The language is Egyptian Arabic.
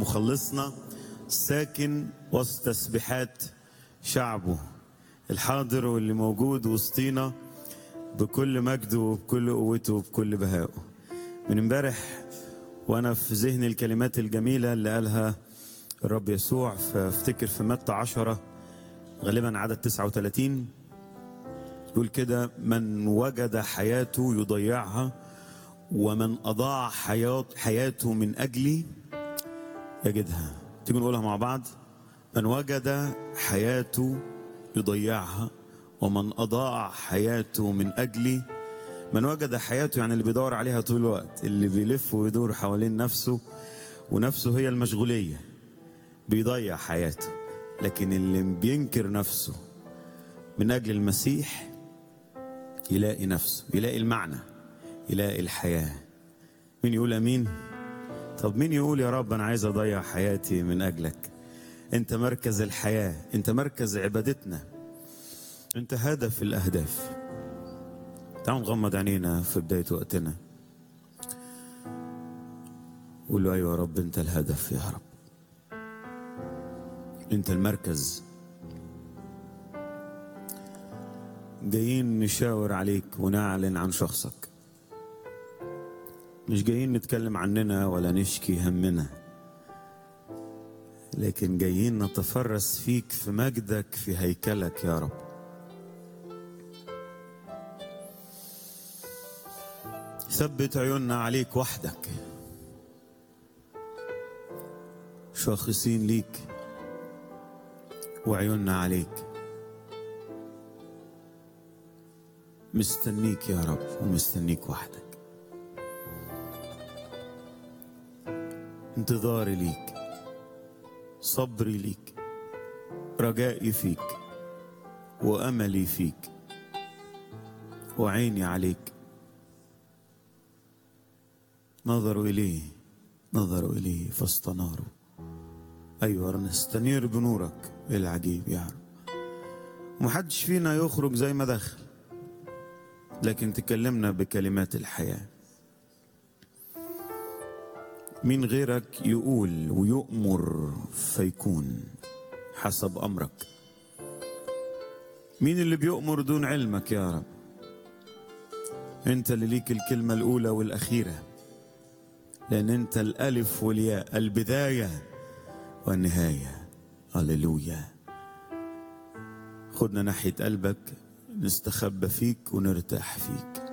ومخلصنا ساكن وسط تسبيحات شعبه الحاضر واللي موجود وسطينا بكل مجده وبكل قوته وبكل بهائه من امبارح وانا في ذهني الكلمات الجميله اللي قالها الرب يسوع فافتكر في متى عشرة غالبا عدد 39 يقول كده من وجد حياته يضيعها ومن أضاع حياة حياته من أجلي يجدها تيجي نقولها مع بعض من وجد حياته يضيعها ومن أضاع حياته من أجلي من وجد حياته يعني اللي بيدور عليها طول الوقت اللي بيلف ويدور حوالين نفسه ونفسه هي المشغولية بيضيع حياته لكن اللي بينكر نفسه من أجل المسيح يلاقي نفسه يلاقي المعنى يلاقي الحياة مين يقول أمين طب مين يقول يا رب أنا عايز أضيع حياتي من أجلك أنت مركز الحياة أنت مركز عبادتنا أنت هدف الأهداف تعالوا نغمض عينينا في بداية وقتنا قول له أيوة يا رب أنت الهدف يا رب أنت المركز جايين نشاور عليك ونعلن عن شخصك مش جايين نتكلم عننا ولا نشكي همنا لكن جايين نتفرس فيك في مجدك في هيكلك يا رب ثبت عيوننا عليك وحدك شاخصين ليك وعيوننا عليك مستنيك يا رب ومستنيك وحدك انتظاري ليك صبري ليك رجائي فيك واملي فيك وعيني عليك نظروا اليه نظروا اليه فاستناروا ايوه نستنير بنورك العجيب يا رب ومحدش فينا يخرج زي ما دخل لكن تكلمنا بكلمات الحياه مين غيرك يقول ويؤمر فيكون حسب امرك مين اللي بيؤمر دون علمك يا رب انت اللي ليك الكلمه الاولى والاخيره لان انت الالف والياء البدايه والنهايه هللويا خدنا ناحيه قلبك نستخبى فيك ونرتاح فيك